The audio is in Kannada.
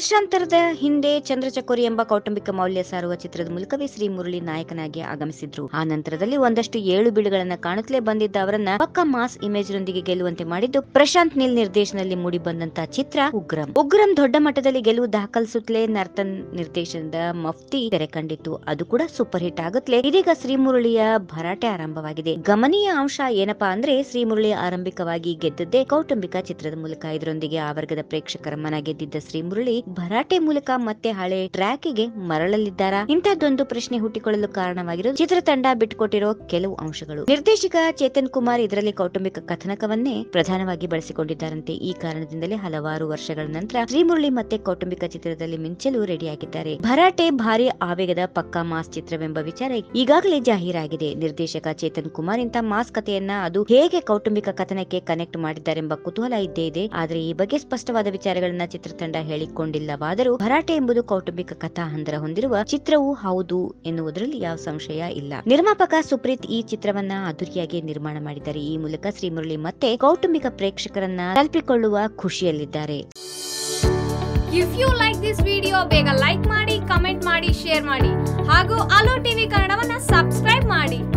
ವರ್ಷಾಂತರದ ಹಿಂದೆ ಚಂದ್ರಚಕೋರಿ ಎಂಬ ಕೌಟುಂಬಿಕ ಮೌಲ್ಯ ಸಾರುವ ಚಿತ್ರದ ಮೂಲಕವೇ ಶ್ರೀ ಮುರಳಿ ನಾಯಕನಾಗಿ ಆಗಮಿಸಿದ್ರು ಆ ನಂತರದಲ್ಲಿ ಒಂದಷ್ಟು ಏಳು ಬೀಳುಗಳನ್ನ ಕಾಣುತ್ತಲೇ ಬಂದಿದ್ದ ಅವರನ್ನ ಪಕ್ಕ ಮಾಸ್ ಇಮೇಜ್ ರೊಂದಿಗೆ ಗೆಲ್ಲುವಂತೆ ಮಾಡಿದ್ದು ಪ್ರಶಾಂತ್ ನೀಲ್ ನಿರ್ದೇಶನದಲ್ಲಿ ಮೂಡಿ ಬಂದಂತ ಚಿತ್ರ ಉಗ್ರಂ ಉಗ್ರಂ ದೊಡ್ಡ ಮಟ್ಟದಲ್ಲಿ ಗೆಲುವು ದಾಖಲಿಸುತ್ತಲೇ ನರ್ತನ್ ನಿರ್ದೇಶನದ ಮಫ್ತಿ ತೆರೆ ಕಂಡಿತ್ತು ಅದು ಕೂಡ ಸೂಪರ್ ಹಿಟ್ ಆಗುತ್ತಲೇ ಇದೀಗ ಶ್ರೀ ಮುರಳಿಯ ಭರಾಟೆ ಆರಂಭವಾಗಿದೆ ಗಮನೀಯ ಅಂಶ ಏನಪ್ಪಾ ಅಂದ್ರೆ ಶ್ರೀ ಮುರಳಿ ಆರಂಭಿಕವಾಗಿ ಗೆದ್ದದ್ದೇ ಕೌಟುಂಬಿಕ ಚಿತ್ರದ ಮೂಲಕ ಇದರೊಂದಿಗೆ ಆ ವರ್ಗದ ಪ್ರೇಕ್ಷಕರ ಮನ ಗೆದ್ದಿದ್ದ ಶ್ರೀ ಮುರಳಿ ಭರಾಟೆ ಮೂಲಕ ಮತ್ತೆ ಹಳೆ ಟ್ರ್ಯಾಕಿಗೆ ಮರಳಲಿದ್ದಾರಾ ಇಂತಹದ್ದೊಂದು ಪ್ರಶ್ನೆ ಹುಟ್ಟಿಕೊಳ್ಳಲು ಕಾರಣವಾಗಿರೋದು ಚಿತ್ರತಂಡ ಬಿಟ್ಟುಕೊಟ್ಟಿರೋ ಕೆಲವು ಅಂಶಗಳು ನಿರ್ದೇಶಕ ಚೇತನ್ ಕುಮಾರ್ ಇದರಲ್ಲಿ ಕೌಟುಂಬಿಕ ಕಥನಕವನ್ನೇ ಪ್ರಧಾನವಾಗಿ ಬಳಸಿಕೊಂಡಿದ್ದಾರಂತೆ ಈ ಕಾರಣದಿಂದಲೇ ಹಲವಾರು ವರ್ಷಗಳ ನಂತರ ಶ್ರೀಮುರಳಿ ಮತ್ತೆ ಕೌಟುಂಬಿಕ ಚಿತ್ರದಲ್ಲಿ ಮಿಂಚಲು ರೆಡಿಯಾಗಿದ್ದಾರೆ ಭರಾಟೆ ಭಾರಿ ಆವೇಗದ ಪಕ್ಕಾ ಮಾಸ್ ಚಿತ್ರವೆಂಬ ವಿಚಾರ ಈಗಾಗಲೇ ಜಾಹೀರಾಗಿದೆ ನಿರ್ದೇಶಕ ಚೇತನ್ ಕುಮಾರ್ ಇಂಥ ಮಾಸ್ ಕಥೆಯನ್ನ ಅದು ಹೇಗೆ ಕೌಟುಂಬಿಕ ಕಥನಕ್ಕೆ ಕನೆಕ್ಟ್ ಮಾಡಿದ್ದಾರೆಂಬ ಕುತೂಹಲ ಇದ್ದೇ ಇದೆ ಆದ್ರೆ ಈ ಬಗ್ಗೆ ಸ್ಪಷ್ಟವಾದ ವಿಚಾರಗಳನ್ನ ಚಿತ್ರತಂಡ ಹೇಳಿಕೊಂಡಿಲ್ಲವಾದರೂ ಭರಾಟೆ ಎಂಬುದು ಕೌಟುಂಬಿಕ ಕಥಾ ಹಂದರ ಹೊಂದಿರುವ ಚಿತ್ರವೂ ಹೌದು ಎನ್ನುವುದರಲ್ಲಿ ಯಾವ ಸಂಶಯ ಇಲ್ಲ ನಿರ್ಮಾಪಕ ಸುಪ್ರೀತ್ ಈ ಚಿತ್ರವನ್ನ ಅದ್ದೂರಿಯಾಗಿ ನಿರ್ಮಾಣ ಮಾಡಿದ್ದಾರೆ ಈ ಮೂಲಕ ಶ್ರೀಮುರಳಿ ಮತ್ತೆ ಕೌಟುಂಬಿಕ ಪ್ರೇಕ್ಷಕರನ್ನ ತಲುಪಿಕೊಳ್ಳುವ ಖುಷಿಯಲ್ಲಿದ್ದಾರೆ if you like this video ಬೇಗ ಲೈಕ್ ಮಾಡಿ ಕಮೆಂಟ್ ಮಾಡಿ ಶೇರ್ ಮಾಡಿ ಹಾಗೂ ಅಲೋ ಟಿವಿ ಕನ್ನಡವನ್ನ ಸಬ್ಸ್ಕ್ರೈಬ್ ಮಾಡಿ